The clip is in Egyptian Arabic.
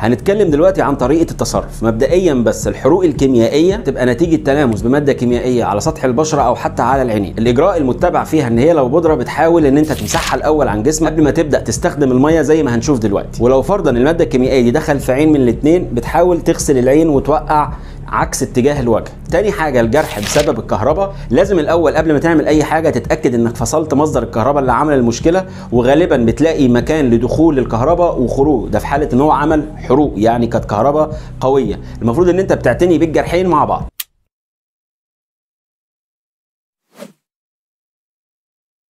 هنتكلم دلوقتي عن طريقه التصرف مبدئيا بس الحروق الكيميائيه تبقى نتيجه تلامس بماده كيميائيه على سطح البشره او حتى على العينين الاجراء المتبع فيها ان هي لو بودره بتحاول ان انت تمسحها الاول عن جسمك قبل ما تبدا تستخدم الميه زي ما هنشوف دلوقتي ولو فرضا الماده الكيميائيه دي دخل في عين من الاثنين بتحاول تغسل العين وتوقع عكس اتجاه الوجه تاني حاجه الجرح بسبب الكهرباء لازم الاول قبل ما تعمل اي حاجه تتاكد انك فصلت مصدر الكهرباء اللي عمل المشكله وغالبا بتلاقي مكان لدخول الكهرباء وخروج ده في حاله ان هو عمل حروق يعني كانت كهرباء قويه المفروض ان انت بتعتني بالجرحين مع بعض